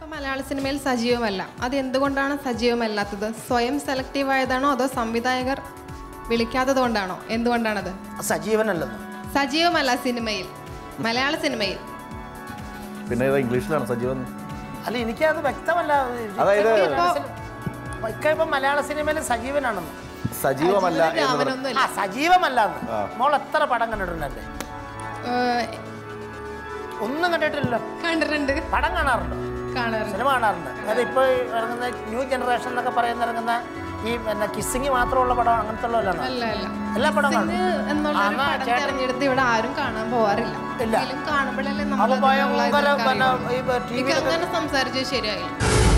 മലയാള സിനിമയിൽ സജീവമല്ല അത് എന്തുകൊണ്ടാണ് സജീവമല്ലാത്തത് സ്വയം സെലക്റ്റീവ് ആയതാണോ അതോ സംവിധായകർ വിളിക്കാത്തത് കൊണ്ടാണോ എന്തുകൊണ്ടാണത് സജീവനല്ലെന്ന് സജീവമല്ല സിനിമയിൽ മലയാള സിനിമയിൽ പിന്നെ ഇത് ഇംഗ്ലീഷിലാണ് സജീവൻ അല്ല എനിക്കത് വ്യക്തമല്ല അതായത് ഇക്ക ഇപ്പം മലയാള സിനിമയിൽ സജീവനാണെന്ന് സജീവമല്ല എന്ന് പറഞ്ഞ രാമനൊന്നുമില്ല ആ സജീവമല്ല എന്ന് ആ. മോൾ എത്ര പടം കണ്ടിട്ടുണ്ടല്ലേ ഏഹ്, ഒന്നും കണ്ടിട്ടില്ലല്ലോ കണ്ടിട്ടുണ്ട് പടം കാണാറുണ്ടോ കാണാറുണ്ട് സിനിമ കാണാറുണ്ട് അതായത് ഇപ്പോൾ ഇറങ്ങുന്ന ന്യൂ ജനറേഷൻ എന്നൊക്കെ പറയുന്ന ഇറങ്ങുന്ന ഈ പിന്നെ കിസ്സിങ് മാത്രമുള്ള പടം അങ്ങനത്തെ ഉള്ളതല്ലാണോ അല്ല അല്ല എല്ലാ പടം സിംഗ് കാണും എന്നുള്ള ഒരു ആ, പടം ചേട്ടൻ- തെരഞ്ഞെടുത്ത് ഇവിടെ ആരും കാണാൻ പോവാറില്ല ഇല്ല. ഫിലിം കാണുമ്പോഴല്ലേ അപ്പൊ നമ്മൾ ഭയങ്കര പിന്നെ ഈ ടി എനിക്ക് അങ്ങനെ സംസാരിച്ചത് ശരിയായില്ല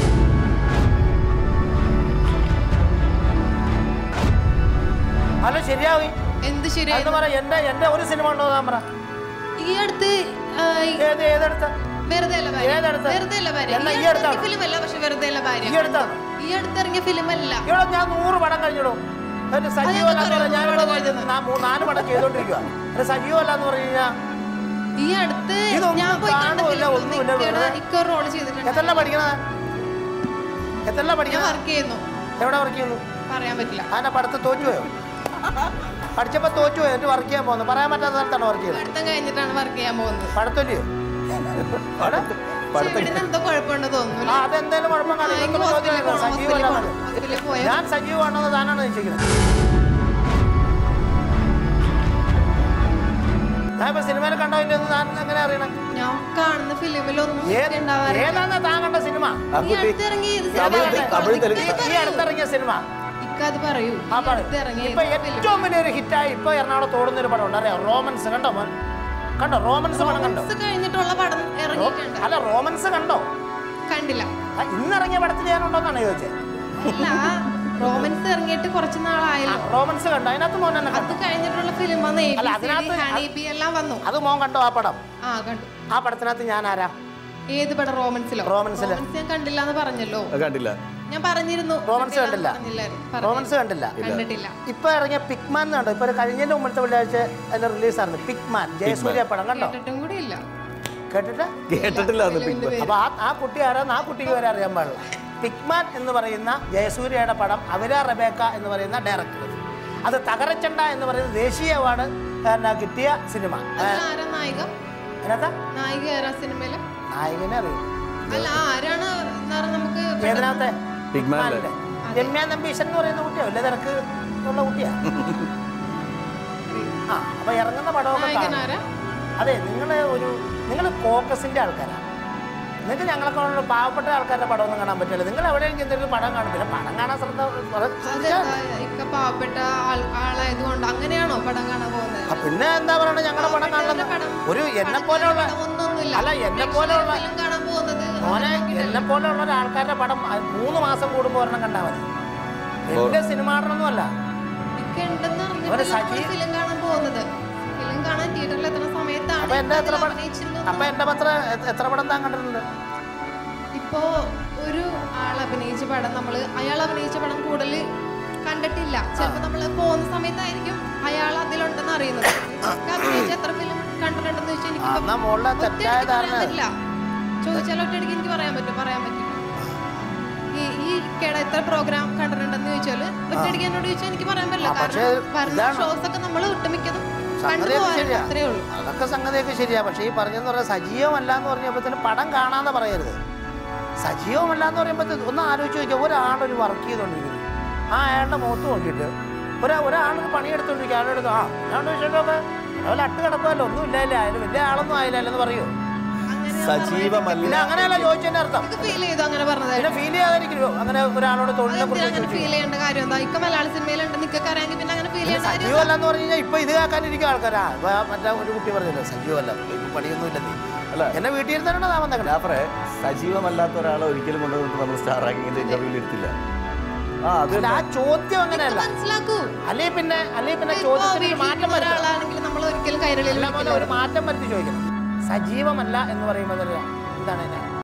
അല്ല ശരിയാവി എന്ത് ശരിയായി എന്ന് പറ എന്റെ എന്റെ ഒരു സിനിമ ഉണ്ടോ താൻ പറ ഈ അടുത്ത് ആ, ഈ ഏത് ഏതെടുത്ത വെറുതെ അല്ല ഭാര്യ. ഏതടുത്ത്? വെറുതെ അല്ല ഭാര്യ. എന്നാ ഈ ഈ അടുത്ത് അടുത്താണോ? ഫിലിം അല്ല പക്ഷെ വെറുതെ അല്ല ഭാര്യ ഈ അടുത്താണ് ഈ അടുത്തിറങ്ങിയ ഫിലിം അല്ല ഇവിടെ ഞാൻ നൂറ് പടം കഴിഞ്ഞിടും എന്നിട്ട് സജീവമല്ല എന്ന് പറഞ്ഞാൽ നൂറ് പടം ഞാനിവിടെ നാ- മൂ- നാല് പടം ചെയ്തോണ്ടിരിക്കുക എന്നിട്ട് സജീവമല്ല എന്ന് പറഞ്ഞു കഴിഞ്ഞാൽ ഈ അടുത്ത് ഇതൊന്നും ഞാൻ പോയി കണ്ട കാണുമില്ല, ഫിലിമിൽ ഒന്നുമില്ല, നിത്യയുടെ വെറുതെ. ഇക്ക റോൾ ചെയ്തിട്ടുണ്ട് എത്രല്ല പഠിക്കണത് എത്രല്ല ഞാൻ പഠിക്കണത് വർക്ക് ചെയ്യുന്നു എവിടെ വർക്ക് ചെയ്യുന്നു പറയാൻ പറ്റില്ല അതിന്റെ പഠിത്തം തോറ്റുപോയോ പഠിച്ചപ്പോ തോറ്റുപോയോ എന്നിട്ട് വർക്ക് ചെയ്യാൻ പോകുന്നത് പറയാൻ പറ്റാത്ത സ്ഥലത്താണ് വർക്ക് ചെയ്യുന്നത് പഠിത്തം കഴിഞ്ഞിട്ടാണ് വർക്ക് ചെയ്യാൻ പോകുന്നത് പഠിത്തമില്ലയോ പക്ഷെ ഇവിടുന്ന് എന്തോ കുഴപ്പമുണ്ട് തോന്നുന്നു ആ അതെന്തായാലും കുഴപ്പം ആ, എനിക്ക് കാണില്ല ഹോസ്പിറ്റലിൽ പോണം, സജീവമല്ല ഹോസ്പിറ്റലിൽ പോണം. ഹോസ്പിറ്റലിൽ പോയാൽ ഞാൻ സജീവമാണെന്ന് താനാണ് നിശ്ചയിക്കുന്നത് ഞാൻ ഇപ്പൊ സിനിമയിൽ കണ്ടോ ഇല്ലെന്ന് താൻ എങ്ങനെ അറിയണം ഞാൻ കാണുന്ന ഫിലിമിലൊന്നും ഏത് ഉണ്ടാവാറില്ല ഏതാണ് താൻ കണ്ട സിനിമ ആ ഈ കുട്ടി അടുത്തിറങ്ങിയ ഏത് തമിഴ് സിനിമയാണ്? തമിഴ് തെലുങ്ക് ഈ അടുത്തിറങ്ങിയ സിനിമ ഇക്ക അത് പറയൂ ആ ഈ പറയും അടുത്തിറങ്ങിയ ഇപ്പൊ ഏത് ഫിലിം? ഏറ്റവും വലിയൊരു ഹിറ്റായി ഇപ്പൊ എറണാകുളത്ത് ഓടുന്ന ഒരു പടം ഉണ്ട് അറിയാം റോമൻസ് കണ്ടോ മോൻ കണ്ടോ റോമൻസ് പടം കണ്ടോ റോമൻസ് കഴിഞ്ഞിട്ടുള്ള പടം ഇറങ്ങിയിട്ടുണ്ട് അല്ല റോമൻസ് കണ്ടോ കണ്ടില്ല ആ, ഇന്നിറങ്ങിയ പടത്തിൽ ഞാനുണ്ടോന്നാണ് ചോദിച്ചത് അല്ല റോമൻസ് ഇറങ്ങിയിട്ട് കുറച്ച് ആ, നാളായല്ലോ റോമൻസ് കണ്ടോ അതിനകത്ത് മോൻ തന്നെ അത് കണ്ടോ കഴിഞ്ഞിട്ടുള്ള ഫിലിം വന്ന് അല്ല, അതിനകത്ത് ഹണി ബി എല്ലാം വന്നു അത് മോൻ കണ്ടോ ആ പടം ആ കണ്ടു ആ പടത്തിനകത്ത് ഞാൻ ആരാ ഏത് പടം റോമൻസിലോ റോമൻസില്. റോമൻസ് ഞാൻ കണ്ടില്ല എന്ന് പറഞ്ഞല്ലോ അത് കണ്ടില്ല ഞാൻ പറഞ്ഞിരുന്നു റോമൻസ് കണ്ടില്ല? പറഞ്ഞില്ലായിരുന്നു. പറഞ്ഞു. റോമൻസ് കണ്ടില്ല കണ്ടിട്ടില്ല ഇപ്പൊ ഇറങ്ങിയ പിക്മാൻ എന്ന് കണ്ടോ ഇപ്പൊ ഒരു കഴിഞ്ഞതിന്റെ മുമ്പത്തെ വെള്ളിയാഴ്ച അതിന്റെ റിലീസായിരുന്നു പിക്മാൻ ജയസൂര്യ പടം കണ്ടോ കേട്ടിട്ടും കൂടി ഇല്ല കേട്ടിട്ട് കേട്ടിട്ടില്ല അത് ബിഗ് ബോസ് അപ്പൊ ആ ആ കുട്ടി ആരാന്ന് ആ കുട്ടിക്ക് വരെ അറിയാൻ പാടില്ല പിക്മാൻ എന്ന് പറയുന്ന ജയസൂര്യയുടെ പടം അവര റബേക്ക എന്ന് പറയുന്ന ഡയറക്ടർ അത് തകരച്ചണ്ട എന്ന് പറയുന്ന ദേശീയ അവാർഡ് പിന്നെ കിട്ടിയ സിനിമ അതിൽ ആരാ നായിക അതിനകത്ത് നായിക ആരാ സിനിമയില് നായകനെ അറിയും അല്ല ആരാണ് എന്നാ നമുക്ക് ഏതിനകത്തെ പിഗ്മാനിലെ രമ്യ നമ്പീശൻ എന്ന് പറയുന്ന കുട്ടിയോ ഇല്ല തിരക്ക് ഉള്ള കുട്ടിയാ ആ അപ്പൊ ഇറങ്ങുന്ന പടമൊക്കെ നായകൻ കാണും. ആരാ അതെ നിങ്ങൾ ഒരു നിങ്ങൾ കോക്കസിന്റെ ആൾക്കാരാണ് നിങ്ങൾക്ക് ഞങ്ങളൊക്കെ ഉള്ള പാവപ്പെട്ട ആൾക്കാരുടെ പടമൊന്നും കാണാൻ പറ്റില്ല നിങ്ങൾ എവിടെയെങ്കിലും എന്തെങ്കിലും പടം കാണും പിന്നെ പടം കാണാൻ ശ്രദ്ധ ശ്രദ്ധിച്ചാൽ അതെന്താ ഇക്ക പാവപ്പെട്ട ആൾ ആളായതുകൊണ്ട് അങ്ങനെയാണോ പടം കാണാൻ പോകുന്നത് ആ, പിന്നെ എന്താ പറയണത് ഞങ്ങളുടെ പടം കാണുന്നത് പടം- ഒരു എന്നെ പോലെയുള്ള ഒന്നൊന്നുമില്ല അല്ല എന്നെ പോലെയുള്ള ഫിലിം കാണാൻ പോകുന്നത് മോനെ എന്നെ പോലെയുള്ള ഒരാൾക്കാരുടെ പടം ആ, മൂന്ന് മാസം കൂടുമ്പോൾ ഒരെണ്ണം കണ്ടാൽ മതി എന്റെ സിനിമാടനൊന്നും അല്ല ഇക്ക ഉണ്ടെന്ന് ഒരു അറിഞ്ഞിട്ട് സജീവ്- ഫിലിം കാണാൻ പോകുന്നത് ഫിലിം കാണാൻ തിയേറ്ററിൽ എത്തുന്ന സമയത്താണ് അപ്പൊ എന്റെ എത്ര അതിൽ പടം അഭിനയിച്ചിരുന്നത് അപ്പൊ എന്റെ പത്ര എത്ര പടം താൻ കണ്ടിട്ടുണ്ട് ഇപ്പോ ഒരു ആൾ അഭിനയിച്ച പടം നമ്മൾ അയാൾ അഭിനയിച്ച പടം കൂടുതൽ കണ്ടിട്ടില്ല ചിലപ്പോൾ നമ്മൾ പോകുന്ന സമയത്തായിരിക്കും അയാൾ അതിലുണ്ടെന്ന് അറിയുന്നത് ഇക്ക അഭിനയിച്ച എത്ര ഫിലിം കണ്ടിട്ടുണ്ടെന്ന് ചോദിച്ചാൽ എനിക്ക് ആ, എന്നാ മോളുടെ തെറ്റായ ഒറ്റയടിക്ക് പറയാൻ ധാരണ പറ്റില്ല ചോദിച്ചാൽ ഒറ്റയടിക്ക് എനിക്ക് പറയാൻ പറ്റും പറയാൻ പറ്റില്ല ഈ ഈ ഇക്കയുടെ എത്ര പ്രോഗ്രാം കണ്ടിട്ടുണ്ടെന്ന് ചോദിച്ചാൽ ഒറ്റയടിക്ക് എന്നോട് ചോദിച്ചാൽ എനിക്ക് പറയാൻ പറ്റില്ല ആ, പക്ഷേ കാരണം വരുന്ന ഇതാണ്. ഷോസ് ഒക്കെ നമ്മൾ ഒട്ടുമിക്കതും കണ്ടു സംഗതിയൊക്കെ പോകാറുണ്ട് ശരിയാ അത്രേ ഉള്ളൂ അതൊക്കെ സംഗതിയൊക്കെ ശരിയാ പക്ഷേ ഈ പറഞ്ഞെന്ന് പറഞ്ഞാൽ സജീവമല്ല എന്ന് പറഞ്ഞപ്പോഴത്തേന് പടം കാണാതെ പറയരുത് സജീവമല്ല എന്ന് പറയുമ്പോഴത്തേക്ക് ഒന്ന് ആലോചിച്ച് നോക്കിയാൽ ഒരാളൊരു വർക്ക് ചെയ്തുകൊണ്ടിരിക്കുന്നു ആ അയാളുടെ മുഖത്ത് നോക്കിയിട്ട് ഒരാ ഒരാളൊരു പണിയെടുത്തോണ്ടിരിക്കുക അയാളുടെ അടുത്ത് ആ അയാളുടെ വിഷയമൊക്കെ അതുപോലെ അട്ട് കിടക്കുമല്ലോ ഒന്നും ഇല്ലല്ലേ അയാൾ വലിയ ആളൊന്നും ആയില്ല എന്ന് പറയൂ അങ്ങനെ സജീവമല്ല പിന്നെ അങ്ങനെയല്ല ചോദിച്ചതിന്റെ അർത്ഥം എനിക്ക് ഫീൽ ചെയ്തു അങ്ങനെ പറഞ്ഞതായിട്ട് പിന്നെ ഫീൽ ചെയ്യാതിരിക്കുമോ അങ്ങനെ ഒരാളോട് തൊഴിലിനെ അതെന്തിനാ അങ്ങനെ കുറിച്ച് ഫീൽ ചെയ്യേണ്ട കാര്യം എന്താ ഇക്ക മലയാള സിനിമയിലുണ്ട് നിക്കൊക്കെ അറിയാമെങ്കിൽ പിന്നെ അങ്ങനെ ഫീൽ ചെയ്യേണ്ട കാര്യം സജീവമല്ല എന്ന് പറഞ്ഞു കഴിഞ്ഞാൽ ഇപ്പൊ ഇത് കേൾക്കാനിരിക്കും ആൾക്കാരാ ഇപ്പൊ മറ്റേ ഒരു കുട്ടി പറഞ്ഞല്ലോ സജീവമല്ല ഇപ്പൊ പണിയൊന്നും ഇല്ലെന്നേ അല്ല എന്നെ വീട്ടിൽ ഇരുന്നാണ് താൻ വന്നേക്കണേ ജാഫറെ സജീവമല്ലാത്ത ഒരാളെ ഒരിക്കലും കൊണ്ടുവന്നിട്ട് നമ്മൾ സ്റ്റാർ റാങ്കിങ്ങിന്റെ ഇന്റർവ്യൂവിൽ എടുത്തില്ല ആ അത് അല്ല ആ ചോദ്യം അങ്ങനെയല്ല മനസ്സിലാക്കൂ അല്ലേ പിന്നെ അല്ലേ പിന്നെ ഇപ്പോ ചോദ്യത്തിന് ഒരു മാറ്റം വീട്ടിലിരിക്കുന്ന വരണം ഒരാളാണെങ്കിൽ നമ്മൾ ഒരിക്കലും കൈരളിയിൽ അല്ല പോലെ ഒരു മാറ്റം വരുത്തി ചോദിക്കണം സജീവമല്ല എന്ന് പറയുമ്പോൾ എന്താണ് ഇതിന്റെ